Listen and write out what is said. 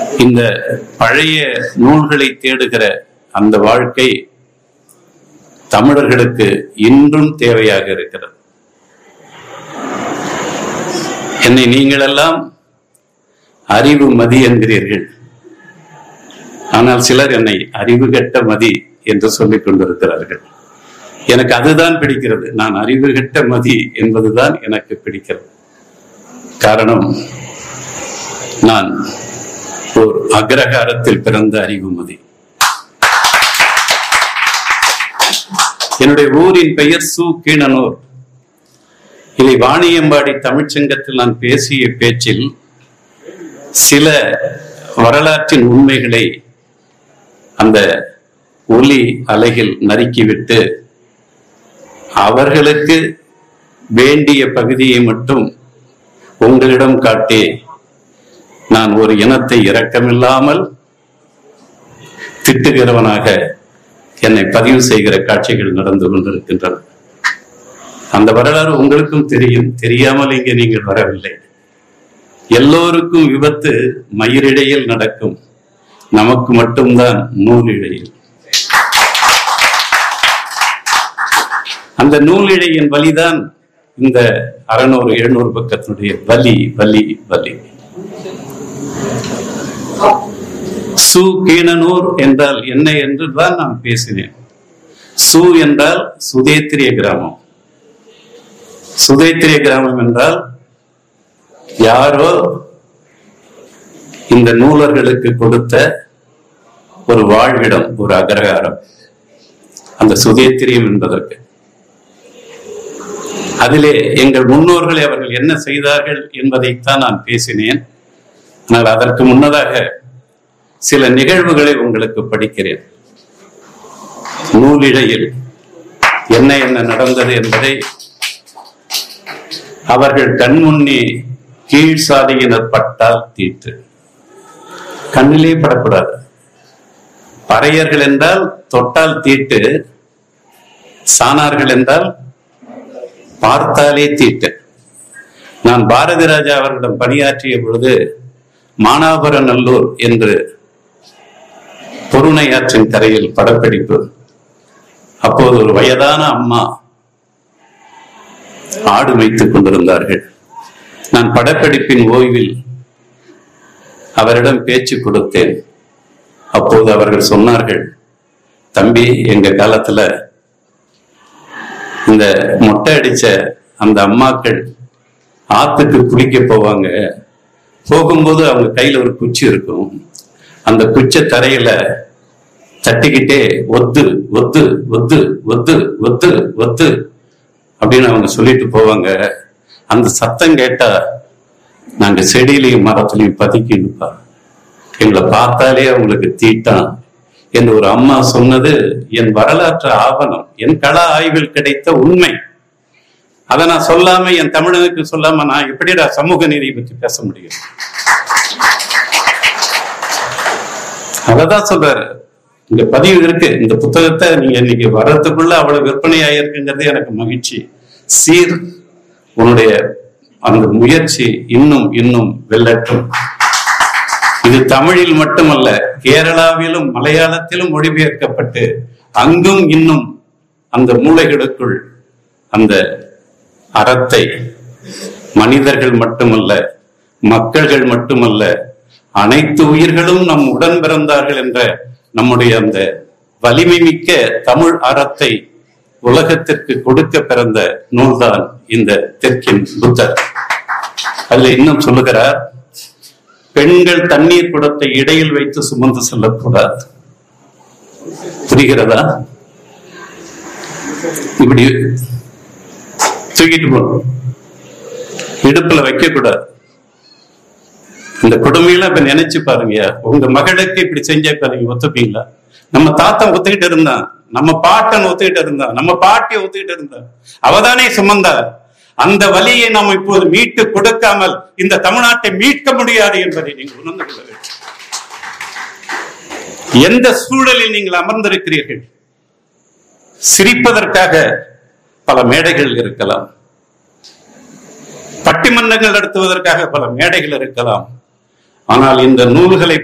இந்த பழைய நூல்களை தேடுகிற அந்த வாழ்க்கை தமிழர்களுக்கு இன்றும் தேவையாக இருக்கிறது என்னை நீங்களெல்லாம் அறிவு மதி என்கிறீர்கள் ஆனால் சிலர் என்னை அறிவு கெட்ட மதி என்று சொல்லிக் கொண்டிருக்கிறார்கள் எனக்கு அதுதான் பிடிக்கிறது நான் அறிவு கெட்ட மதி என்பதுதான் எனக்கு பிடிக்கிறது காரணம் நான் ஒரு அக்ரஹாரத்தில் பிறந்த அறிவுமதி என்னுடைய ஊரின் பெயர் சு கீழனூர் இதை வாணியம்பாடி தமிழ்ச்சங்கத்தில் நான் பேசிய பேச்சில் சில வரலாற்றின் உண்மைகளை அந்த ஒலி அலையில் நறுக்கிவிட்டு அவர்களுக்கு வேண்டிய பகுதியை மட்டும் உங்களிடம் காட்டி நான் ஒரு இனத்தை இரக்கமில்லாமல் திட்டுகிறவனாக என்னை பதிவு செய்கிற காட்சிகள் நடந்து கொண்டிருக்கின்றன அந்த வரலாறு உங்களுக்கும் தெரியும் தெரியாமல் இங்கே நீங்கள் வரவில்லை எல்லோருக்கும் விபத்து மயிரிழையில் நடக்கும் நமக்கு மட்டும்தான் நூலிழையில் அந்த நூலிழையின் வலிதான் இந்த அறநூறு எழுநூறு பக்கத்தினுடைய வலி வலி வலி சு கீணனூர் என்றால் என்ன என்று தான் நான் பேசினேன் சு என்றால் சுதேத்திரிய கிராமம் சுதேத்திரிய கிராமம் என்றால் யாரோ இந்த நூலர்களுக்கு கொடுத்த ஒரு வாழ்விடம் ஒரு அகரகாரம் அந்த சுதேத்திரியம் என்பதற்கு அதிலே எங்கள் முன்னோர்களை அவர்கள் என்ன செய்தார்கள் என்பதைத்தான் நான் பேசினேன் ஆனால் அதற்கு முன்னதாக சில நிகழ்வுகளை உங்களுக்கு படிக்கிறேன் நூலிழையில் என்ன என்ன நடந்தது என்பதை அவர்கள் கண்முன்னே கீழ் சாதியினர் பட்டால் தீட்டு கண்ணிலே படக்கூடாது பறையர்கள் என்றால் தொட்டால் தீட்டு சானார்கள் என்றால் பார்த்தாலே தீட்டு நான் பாரதி ராஜா அவர்களிடம் பணியாற்றிய பொழுது மானாபுரநல்லூர் என்று பொருணை ஆற்றின் கரையில் படப்பிடிப்பு அப்போது ஒரு வயதான அம்மா ஆடு வைத்துக் கொண்டிருந்தார்கள் நான் படப்பிடிப்பின் ஓய்வில் அவரிடம் பேச்சு கொடுத்தேன் அப்போது அவர்கள் சொன்னார்கள் தம்பி எங்க காலத்துல இந்த மொட்டை அடிச்ச அந்த அம்மாக்கள் ஆத்துக்கு குளிக்க போவாங்க போகும்போது அவங்க கையில ஒரு குச்சி இருக்கும் அந்த குச்சை தரையில தட்டிக்கிட்டே ஒத்து ஒத்து ஒத்து ஒத்து ஒத்து ஒத்து அப்படின்னு அவங்க சொல்லிட்டு போவாங்க அந்த சத்தம் கேட்டா நாங்க செடியிலையும் மரத்துலையும் பதுக்கி நிற்போம் எங்களை பார்த்தாலே அவங்களுக்கு தீட்டான் என்று ஒரு அம்மா சொன்னது என் வரலாற்று ஆவணம் என் கள ஆய்வில் கிடைத்த உண்மை அதை நான் சொல்லாம என் தமிழனுக்கு சொல்லாம நான் எப்படிடா சமூக நீதியை பற்றி பேச முடியும் அததான் சொல்றாரு இங்க பதிவு இருக்கு இந்த புத்தகத்தை நீங்க இன்னைக்கு வர்றதுக்குள்ள அவ்வளவு விற்பனை ஆயிருக்குங்கிறது எனக்கு மகிழ்ச்சி சீர் உன்னுடைய அந்த முயற்சி இன்னும் இன்னும் வெல்லட்டும் இது தமிழில் மட்டுமல்ல கேரளாவிலும் மலையாளத்திலும் மொழிபெயர்க்கப்பட்டு அங்கும் இன்னும் அந்த மூளைகளுக்குள் அந்த அறத்தை மனிதர்கள் மட்டுமல்ல மக்கள்கள் மட்டுமல்ல அனைத்து உயிர்களும் நம் உடன் பிறந்தார்கள் என்ற நம்முடைய அந்த வலிமை மிக்க தமிழ் அறத்தை உலகத்திற்கு கொடுக்க பிறந்த நூல்தான் இந்த தெற்கின் புத்தர் அதுல இன்னும் சொல்லுகிறார் பெண்கள் தண்ணீர் குடத்தை இடையில் வைத்து சுமந்து செல்லக்கூடாது புரிகிறதா இப்படி தூக்கிட்டு போகணும் இடுப்புல வைக்க கூடாது இந்த கொடுமையெல்லாம் இப்ப நினைச்சு பாருங்க உங்க மகளுக்கு இப்படி செஞ்சா இப்ப நீங்க ஒத்துப்பீங்களா நம்ம தாத்தன் ஒத்துக்கிட்டு இருந்தான் நம்ம பாட்டன் ஒத்துக்கிட்டு இருந்தான் நம்ம பாட்டி ஒத்துக்கிட்டு இருந்தான் அவதானே சுமந்தா அந்த வலியை நாம் இப்போது மீட்டு கொடுக்காமல் இந்த தமிழ்நாட்டை மீட்க முடியாது என்பதை நீங்கள் உணர்ந்து கொள்ள வேண்டும் எந்த சூழலில் நீங்கள் அமர்ந்திருக்கிறீர்கள் சிரிப்பதற்காக பல மேடைகள் இருக்கலாம் பட்டிமன்றங்கள் நடத்துவதற்காக பல மேடைகள் இருக்கலாம் ஆனால் இந்த நூல்களை